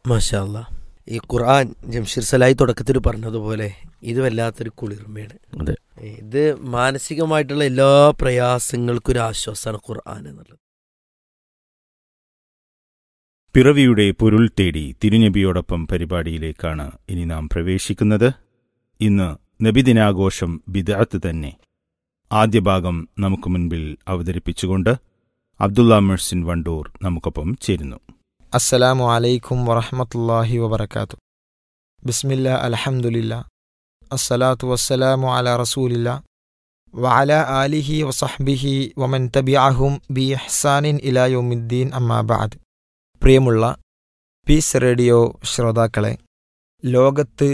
മാഷാല്ല ഈ ഖുർആൻ ജംഷീർ സലായി തുടക്കത്തിൽ പറഞ്ഞതുപോലെ ഇത് വല്ലാത്തൊരു കുളിർമയാണ് അതെ ഇത് മാനസികമായിട്ടുള്ള എല്ലാ പ്രയാസങ്ങൾക്കും ഒരു ആശ്വാസമാണ് ഖുർആൻ എന്നുള്ളത് പിറവിയുടെ പൊരുൾ തേടി തിരുനബിയോടൊപ്പം പരിപാടിയിലേക്കാണ് ഇനി നാം പ്രവേശിക്കുന്നത് ഇന്ന് നബിദിനാഘോഷം ബിദഅത്ത് തന്നെ ആദ്യ ഭാഗം നമുക്ക് മുൻപിൽ അവതരിപ്പിച്ചുകൊണ്ട് അബ്ദുള്ള മെഴ്സിൻ വണ്ടൂർ നമുക്കൊപ്പം ചേരുന്നു അസ്സലാമു അലൈക്കും വറഹമത്തല്ലാഹി വബർക്കാത്തു ബിസ്മില്ല അൽഹംദുലില്ല അസ്സലാത്തു വസ്സലാമു അല റസൂലില്ല വഅല ആലിഹി വസഹ്ബിഹി വമൻ തബിഅഹും ബി ഇഹ്സാനിൻ ഇലാ യൗമിദ്ദീൻ അമ്മാ ബഅദ് പ്രിയമുള്ള പീസ് റേഡിയോ ശ്രോതാക്കളെ ലോകത്ത്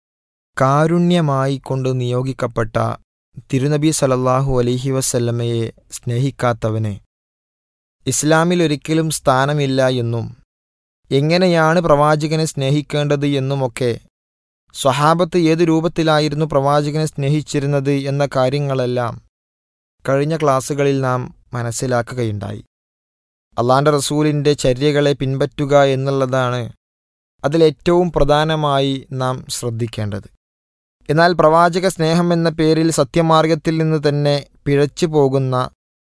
കാരുണ്യമായി കൊണ്ട് നിയോഗിക്കപ്പെട്ട തിരുനബി സലല്ലാഹു അലൈഹി വസല്ലമയെ സ്നേഹിക്കാത്തവന് ഇസ്ലാമിൽ ഒരിക്കലും സ്ഥാനമില്ല എന്നും എങ്ങനെയാണ് പ്രവാചകനെ സ്നേഹിക്കേണ്ടത് എന്നുമൊക്കെ സ്വഹാബത്ത് ഏതു രൂപത്തിലായിരുന്നു പ്രവാചകനെ സ്നേഹിച്ചിരുന്നത് എന്ന കാര്യങ്ങളെല്ലാം കഴിഞ്ഞ ക്ലാസ്സുകളിൽ നാം മനസ്സിലാക്കുകയുണ്ടായി അള്ളാന്റെ റസൂലിൻ്റെ ചര്യകളെ പിൻപറ്റുക എന്നുള്ളതാണ് അതിലേറ്റവും പ്രധാനമായി നാം ശ്രദ്ധിക്കേണ്ടത് എന്നാൽ പ്രവാചക സ്നേഹം എന്ന പേരിൽ സത്യമാർഗത്തിൽ നിന്ന് തന്നെ പിഴച്ചു പോകുന്ന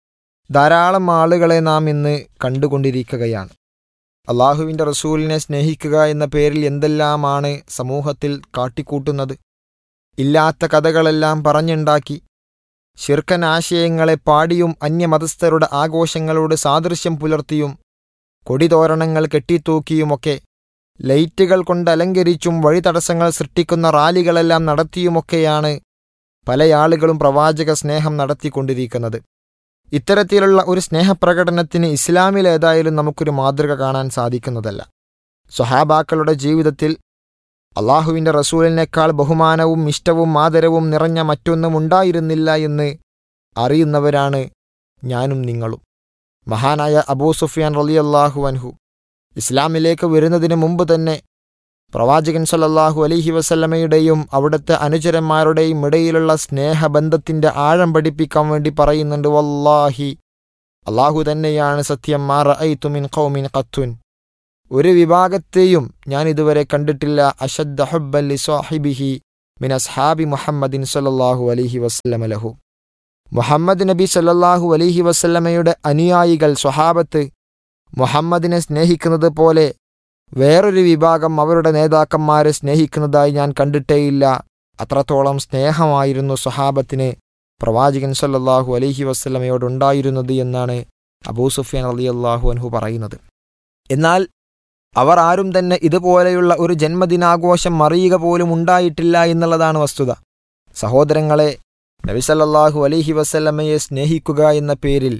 ധാരാളം ആളുകളെ നാം ഇന്ന് കണ്ടുകൊണ്ടിരിക്കുകയാണ് അള്ളാഹുവിൻ്റെ റസൂലിനെ സ്നേഹിക്കുക എന്ന പേരിൽ എന്തെല്ലാമാണ് സമൂഹത്തിൽ കാട്ടിക്കൂട്ടുന്നത് ഇല്ലാത്ത കഥകളെല്ലാം പറഞ്ഞുണ്ടാക്കി ശിർക്കൻ ആശയങ്ങളെ പാടിയും അന്യമതസ്ഥരുടെ ആഘോഷങ്ങളോട് സാദൃശ്യം പുലർത്തിയും കൊടിതോരണങ്ങൾ കെട്ടിത്തൂക്കിയുമൊക്കെ ലൈറ്റുകൾ കൊണ്ട് അലങ്കരിച്ചും വഴിതടസ്സങ്ങൾ സൃഷ്ടിക്കുന്ന റാലികളെല്ലാം നടത്തിയുമൊക്കെയാണ് പല ആളുകളും പ്രവാചക സ്നേഹം നടത്തിക്കൊണ്ടിരിക്കുന്നത് ഇത്തരത്തിലുള്ള ഒരു സ്നേഹപ്രകടനത്തിന് ഇസ്ലാമിൽ ഏതായാലും നമുക്കൊരു മാതൃക കാണാൻ സാധിക്കുന്നതല്ല സ്വഹാബാക്കളുടെ ജീവിതത്തിൽ അള്ളാഹുവിൻ്റെ റസൂലിനേക്കാൾ ബഹുമാനവും ഇഷ്ടവും ആദരവും നിറഞ്ഞ മറ്റൊന്നും ഉണ്ടായിരുന്നില്ല എന്ന് അറിയുന്നവരാണ് ഞാനും നിങ്ങളും മഹാനായ അബൂ സുഫിയാൻ റലിയല്ലാഹു അൻഹു ഇസ്ലാമിലേക്ക് വരുന്നതിന് മുമ്പ് തന്നെ പ്രവാചകൻ സല്ലല്ലാഹു അലൈഹി വസല്ലമയുടെയും അവിടുത്തെ അനുചരന്മാരുടെയും ഇടയിലുള്ള സ്നേഹബന്ധത്തിന്റെ ആഴം പഠിപ്പിക്കാൻ വേണ്ടി പറയുന്നുണ്ട് വല്ലാഹി അള്ളാഹു തന്നെയാണ് സത്യം മാറ ഐത്തുമിൻ ഖൗമിൻ ഖത്തുൻ ഒരു വിഭാഗത്തെയും ഞാൻ ഇതുവരെ കണ്ടിട്ടില്ല അഷദ്ദ ഹുബ്ബൻ ലി സാഹിബിഹി മിൻ അസ്ഹാബി മുഹമ്മദിൻ സല്ലല്ലാഹു അലൈഹി വസല്ലമ ലഹു മുഹമ്മദ് നബി സല്ലല്ലാഹു അലൈഹി വസല്ലമയുടെ അനുയായികൾ സ്വഹാബത്ത് മുഹമ്മദിനെ സ്നേഹിക്കുന്നത് പോലെ വേറൊരു വിഭാഗം അവരുടെ നേതാക്കന്മാരെ സ്നേഹിക്കുന്നതായി ഞാൻ കണ്ടിട്ടേയില്ല അത്രത്തോളം സ്നേഹമായിരുന്നു സ്വഹാബത്തിന് പ്രവാചകൻ സല്ലല്ലാഹു അലൈഹി വസ്ലമയോടുണ്ടായിരുന്നത് എന്നാണ് അബൂ സുഫിയാൻ അലി അള്ളാഹു അൻഹു പറയുന്നത് എന്നാൽ അവർ ആരും തന്നെ ഇതുപോലെയുള്ള ഒരു ജന്മദിനാഘോഷം അറിയുക പോലും ഉണ്ടായിട്ടില്ല എന്നുള്ളതാണ് വസ്തുത സഹോദരങ്ങളെ നബിസല്ലാഹു അലൈഹി വസല്ലമയെ സ്നേഹിക്കുക എന്ന പേരിൽ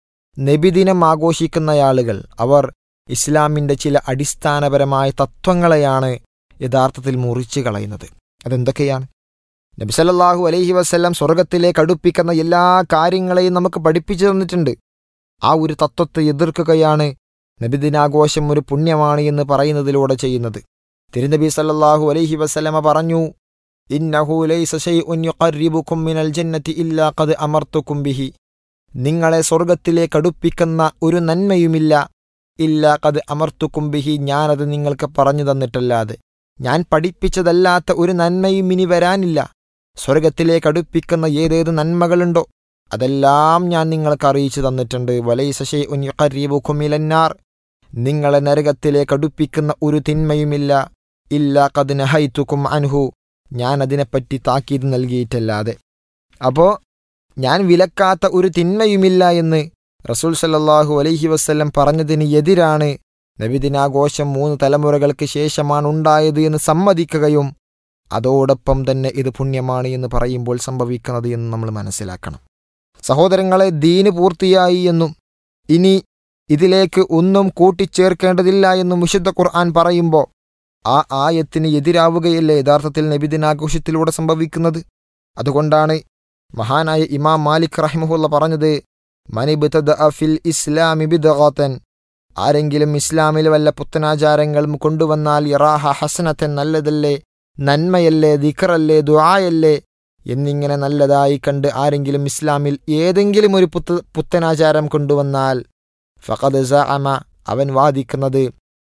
നബിദിനം ആഘോഷിക്കുന്ന ആളുകൾ അവർ ഇസ്ലാമിൻ്റെ ചില അടിസ്ഥാനപരമായ തത്വങ്ങളെയാണ് യഥാർത്ഥത്തിൽ മുറിച്ചു കളയുന്നത് അതെന്തൊക്കെയാണ് നബിസല്ലാഹു അലൈഹി വസ്ല്ലാം സ്വർഗത്തിലേക്ക് അടുപ്പിക്കുന്ന എല്ലാ കാര്യങ്ങളെയും നമുക്ക് പഠിപ്പിച്ചു തന്നിട്ടുണ്ട് ആ ഒരു തത്വത്തെ എതിർക്കുകയാണ് നബിദിനാഘോഷം ഒരു പുണ്യമാണ് എന്ന് പറയുന്നതിലൂടെ ചെയ്യുന്നത് തിരുനബി സല്ലല്ലാഹു അലൈഹി വസല്ലമ പറഞ്ഞു ഇന്നഹു ലൈസ ശൈഉൻ യുഖർരിബുക്കും മിനൽ ജന്നതി ഇല്ലാ ഖദ് അമർത്തുക്കും ബിഹി നിങ്ങളെ സ്വർഗത്തിലേക്ക് അടുപ്പിക്കുന്ന ഒരു നന്മയുമില്ല ഇല്ല കത് അമർത്തുക്കും ബിഹി ഞാനത് നിങ്ങൾക്ക് പറഞ്ഞു തന്നിട്ടല്ലാതെ ഞാൻ പഠിപ്പിച്ചതല്ലാത്ത ഒരു നന്മയും ഇനി വരാനില്ല സ്വർഗത്തിലേക്ക് അടുപ്പിക്കുന്ന ഏതേത് നന്മകളുണ്ടോ അതെല്ലാം ഞാൻ നിങ്ങൾക്ക് അറിയിച്ചു തന്നിട്ടുണ്ട് വലൈസശേ ഉൻയഖരീബുഖുമിലന്നാർ നിങ്ങളെ നരകത്തിലേക്ക് അടുപ്പിക്കുന്ന ഒരു തിന്മയുമില്ല ഇല്ല കത് നഹൈത്തുക്കും അൻഹു ഞാൻ അതിനെപ്പറ്റി താക്കീത് നൽകിയിട്ടല്ലാതെ അപ്പോ ഞാൻ വിലക്കാത്ത ഒരു തിന്മയുമില്ല എന്ന് റസൂൽ സല്ലല്ലാഹു അലൈഹി വസ്ല്ലം പറഞ്ഞതിന് എതിരാണ് നബിദിനാഘോഷം മൂന്ന് തലമുറകൾക്ക് ശേഷമാണ് ഉണ്ടായത് എന്ന് സമ്മതിക്കുകയും അതോടൊപ്പം തന്നെ ഇത് പുണ്യമാണ് എന്ന് പറയുമ്പോൾ സംഭവിക്കുന്നത് എന്ന് നമ്മൾ മനസ്സിലാക്കണം സഹോദരങ്ങളെ ദീന് പൂർത്തിയായി എന്നും ഇനി ഇതിലേക്ക് ഒന്നും കൂട്ടിച്ചേർക്കേണ്ടതില്ല എന്നും വിശുദ്ധ ഖുർആൻ പറയുമ്പോൾ ആ ആയത്തിന് എതിരാവുകയല്ലേ യഥാർത്ഥത്തിൽ നബിദിനാഘോഷത്തിലൂടെ സംഭവിക്കുന്നത് അതുകൊണ്ടാണ് മഹാനായ ഇമാം മാലിക് റഹിമഹുല്ല പറഞ്ഞത് മനിബിതദ ഫിൽ ഇസ്ലാമി ബിദഗാത്തൻ ആരെങ്കിലും ഇസ്ലാമിൽ വല്ല പുത്തനാചാരങ്ങളും കൊണ്ടുവന്നാൽ യറാഹ ഹസനത്തൻ നല്ലതല്ലേ നന്മയല്ലേ ദിഖറല്ലേ ദുആയല്ലേ എന്നിങ്ങനെ നല്ലതായി കണ്ട് ആരെങ്കിലും ഇസ്ലാമിൽ ഏതെങ്കിലും ഒരു പുത്ത പുത്തനാചാരം കൊണ്ടുവന്നാൽ ഫഖദ് സഅമ അവൻ വാദിക്കുന്നത്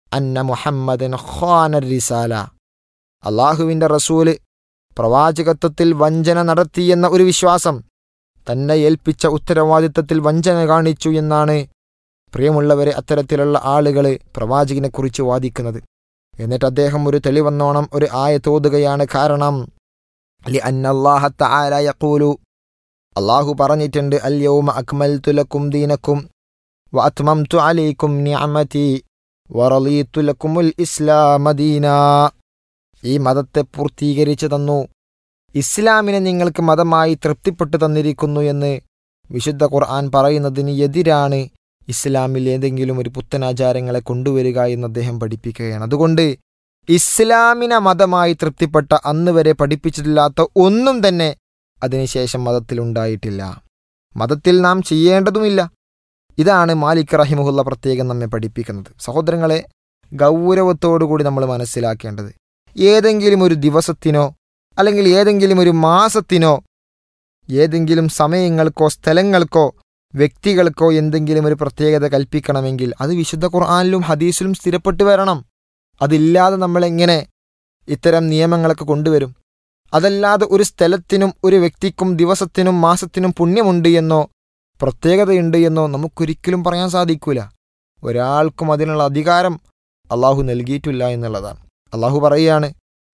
അന്ന മുഹമ്മദൻ ഖാന റിസാല അള്ളാഹുവിൻ്റെ റസൂല് പ്രവാചകത്വത്തിൽ വഞ്ചന നടത്തിയെന്ന ഒരു വിശ്വാസം തന്നെ ഏൽപ്പിച്ച ഉത്തരവാദിത്തത്തിൽ വഞ്ചന കാണിച്ചു എന്നാണ് പ്രിയമുള്ളവരെ അത്തരത്തിലുള്ള ആളുകൾ പ്രവാചകനെക്കുറിച്ച് വാദിക്കുന്നത് എന്നിട്ട് അദ്ദേഹം ഒരു തെളിവന്നോണം ഒരു ആയ തോതുകയാണ് കാരണം ലി അന്നല്ലാഹത്ത യഖൂലു അള്ളാഹു പറഞ്ഞിട്ടുണ്ട് അൽ യൗമ അക്മൽതു ലക്കും ദീനക്കും വ അത്മംതു അലൈക്കും നിഅമതി വറളീതു ലക്കുമുൽ ഇസ്ലാമ ദീനാ ഈ മതത്തെ പൂർത്തീകരിച്ചു തന്നു ഇസ്ലാമിനെ നിങ്ങൾക്ക് മതമായി തൃപ്തിപ്പെട്ടു തന്നിരിക്കുന്നു എന്ന് വിശുദ്ധ ഖുർആൻ പറയുന്നതിന് എതിരാണ് ഇസ്ലാമിൽ ഏതെങ്കിലും ഒരു പുത്തനാചാരങ്ങളെ കൊണ്ടുവരിക എന്ന് അദ്ദേഹം പഠിപ്പിക്കുകയാണ് അതുകൊണ്ട് ഇസ്ലാമിനെ മതമായി തൃപ്തിപ്പെട്ട അന്ന് വരെ പഠിപ്പിച്ചിട്ടില്ലാത്ത ഒന്നും തന്നെ അതിനുശേഷം മതത്തിലുണ്ടായിട്ടില്ല മതത്തിൽ നാം ചെയ്യേണ്ടതുമില്ല ഇതാണ് മാലിക് റഹിമുല്ല പ്രത്യേകം നമ്മെ പഠിപ്പിക്കുന്നത് സഹോദരങ്ങളെ ഗൗരവത്തോടുകൂടി നമ്മൾ മനസ്സിലാക്കേണ്ടത് ഏതെങ്കിലും ഒരു ദിവസത്തിനോ അല്ലെങ്കിൽ ഏതെങ്കിലും ഒരു മാസത്തിനോ ഏതെങ്കിലും സമയങ്ങൾക്കോ സ്ഥലങ്ങൾക്കോ വ്യക്തികൾക്കോ എന്തെങ്കിലും ഒരു പ്രത്യേകത കൽപ്പിക്കണമെങ്കിൽ അത് വിശുദ്ധ ഖുർആാനിലും ഹദീസിലും സ്ഥിരപ്പെട്ടു വരണം അതില്ലാതെ നമ്മളെങ്ങനെ ഇത്തരം നിയമങ്ങളൊക്കെ കൊണ്ടുവരും അതല്ലാതെ ഒരു സ്ഥലത്തിനും ഒരു വ്യക്തിക്കും ദിവസത്തിനും മാസത്തിനും പുണ്യമുണ്ട് എന്നോ പ്രത്യേകതയുണ്ട് എന്നോ നമുക്കൊരിക്കലും പറയാൻ സാധിക്കൂല ഒരാൾക്കും അതിനുള്ള അധികാരം അള്ളാഹു നൽകിയിട്ടില്ല എന്നുള്ളതാണ് അള്ളാഹു പറയുകയാണ്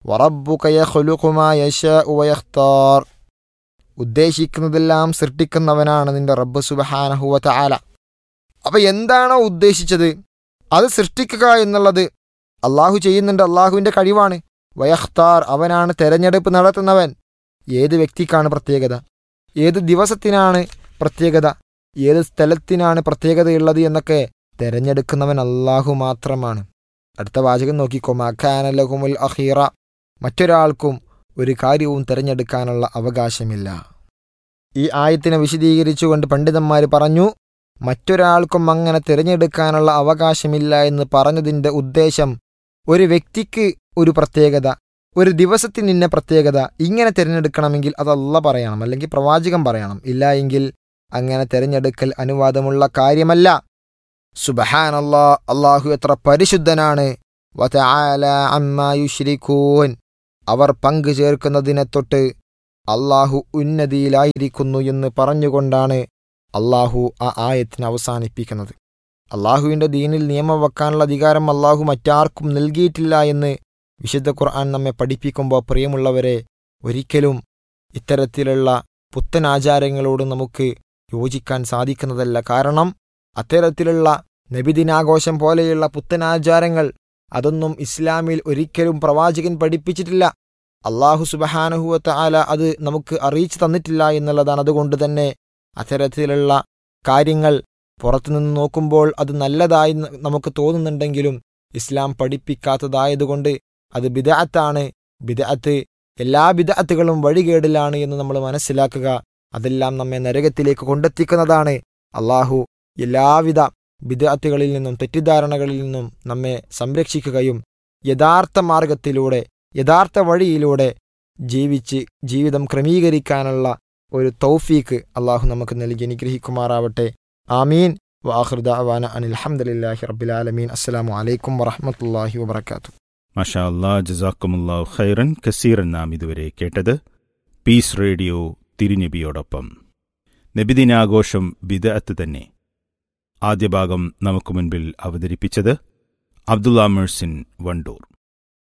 വറബുക്കയർ ഉദ്ദേശിക്കുന്നതെല്ലാം സൃഷ്ടിക്കുന്നവനാണ് നിന്റെ റബ്ബ് സുബഹാനഹുവ ആല അപ്പൊ എന്താണോ ഉദ്ദേശിച്ചത് അത് സൃഷ്ടിക്കുക എന്നുള്ളത് അള്ളാഹു ചെയ്യുന്നുണ്ട് അള്ളാഹുവിന്റെ കഴിവാണ് വയഖ്താർ അവനാണ് തെരഞ്ഞെടുപ്പ് നടത്തുന്നവൻ ഏത് വ്യക്തിക്കാണ് പ്രത്യേകത ഏത് ദിവസത്തിനാണ് പ്രത്യേകത ഏത് സ്ഥലത്തിനാണ് പ്രത്യേകതയുള്ളത് എന്നൊക്കെ തെരഞ്ഞെടുക്കുന്നവൻ അള്ളാഹു മാത്രമാണ് അടുത്ത വാചകം നോക്കിക്കോ മഖാനലഹുമുൽ അഖീറ മറ്റൊരാൾക്കും ഒരു കാര്യവും തിരഞ്ഞെടുക്കാനുള്ള അവകാശമില്ല ഈ ആയത്തിനെ വിശദീകരിച്ചുകൊണ്ട് പണ്ഡിതന്മാർ പറഞ്ഞു മറ്റൊരാൾക്കും അങ്ങനെ തിരഞ്ഞെടുക്കാനുള്ള അവകാശമില്ല എന്ന് പറഞ്ഞതിൻ്റെ ഉദ്ദേശം ഒരു വ്യക്തിക്ക് ഒരു പ്രത്യേകത ഒരു ദിവസത്തിന് ഇന്ന പ്രത്യേകത ഇങ്ങനെ തിരഞ്ഞെടുക്കണമെങ്കിൽ അതല്ല പറയണം അല്ലെങ്കിൽ പ്രവാചകം പറയണം ഇല്ല എങ്കിൽ അങ്ങനെ തിരഞ്ഞെടുക്കൽ അനുവാദമുള്ള കാര്യമല്ല സുബഹാനല്ലാ അള്ളാഹു എത്ര പരിശുദ്ധനാണ് വതആല അമ്മാ യുശ്രിക്കൂൻ അവർ പങ്കു ചേർക്കുന്നതിനെ തൊട്ട് അള്ളാഹു ഉന്നതിയിലായിരിക്കുന്നു എന്ന് പറഞ്ഞുകൊണ്ടാണ് അള്ളാഹു ആ ആയത്തിനെ അവസാനിപ്പിക്കുന്നത് അള്ളാഹുവിൻ്റെ ദീനിൽ നിയമം വെക്കാനുള്ള അധികാരം അള്ളാഹു മറ്റാർക്കും നൽകിയിട്ടില്ല എന്ന് വിശുദ്ധ ഖുർആൻ നമ്മെ പഠിപ്പിക്കുമ്പോൾ പ്രിയമുള്ളവരെ ഒരിക്കലും ഇത്തരത്തിലുള്ള പുത്തൻ ആചാരങ്ങളോട് നമുക്ക് യോജിക്കാൻ സാധിക്കുന്നതല്ല കാരണം അത്തരത്തിലുള്ള നബിദിനാഘോഷം പോലെയുള്ള പുത്തനാചാരങ്ങൾ അതൊന്നും ഇസ്ലാമിൽ ഒരിക്കലും പ്രവാചകൻ പഠിപ്പിച്ചിട്ടില്ല അള്ളാഹു സുബഹാനഹുവത്ത ആല അത് നമുക്ക് അറിയിച്ചു തന്നിട്ടില്ല എന്നുള്ളതാണ് അതുകൊണ്ട് തന്നെ അത്തരത്തിലുള്ള കാര്യങ്ങൾ പുറത്തുനിന്ന് നോക്കുമ്പോൾ അത് നല്ലതായി ന- നമുക്ക് തോന്നുന്നുണ്ടെങ്കിലും ഇസ്ലാം പഠിപ്പിക്കാത്തതായതുകൊണ്ട് അത് ബിദഅത്താണ് ബിദഅത്ത് എല്ലാ ബിദഅത്തുകളും വഴികേടിലാണ് എന്ന് നമ്മൾ മനസ്സിലാക്കുക അതെല്ലാം നമ്മെ നരകത്തിലേക്ക് കൊണ്ടെത്തിക്കുന്നതാണ് അള്ളാഹു എല്ലാവിധ ബിദഅത്തുകളിൽ നിന്നും തെറ്റിദ്ധാരണകളിൽ നിന്നും നമ്മെ സംരക്ഷിക്കുകയും യഥാർത്ഥ മാർഗത്തിലൂടെ യഥാർത്ഥ വഴിയിലൂടെ ജീവിച്ച് ജീവിതം ക്രമീകരിക്കാനുള്ള ഒരു തൗഫീക്ക് അള്ളാഹു നമുക്ക് നൽകി അനുഗ്രഹിക്കുമാറാവട്ടെ ആമീൻ വാഹൃദ അവാന അനിൽ അഹമ്മദില്ലാഹി റബ്ബിലാലമീൻ അസ്സലാമു അലൈക്കും വറഹമത്തല്ലാഹി വബർക്കാത്തു മഷാ അല്ലാ ജസാക്കുമുല്ലാഹു ഖൈറൻ കസീറൻ നാം ഇതുവരെ കേട്ടത് പീസ് റേഡിയോ തിരുനബിയോടൊപ്പം നബിദിനാഘോഷം ബിദഅത്ത് തന്നെ ആദ്യ ഭാഗം നമുക്ക് മുൻപിൽ അവതരിപ്പിച്ചത് അബ്ദുള്ള മെഴ്സിൻ വണ്ടൂർ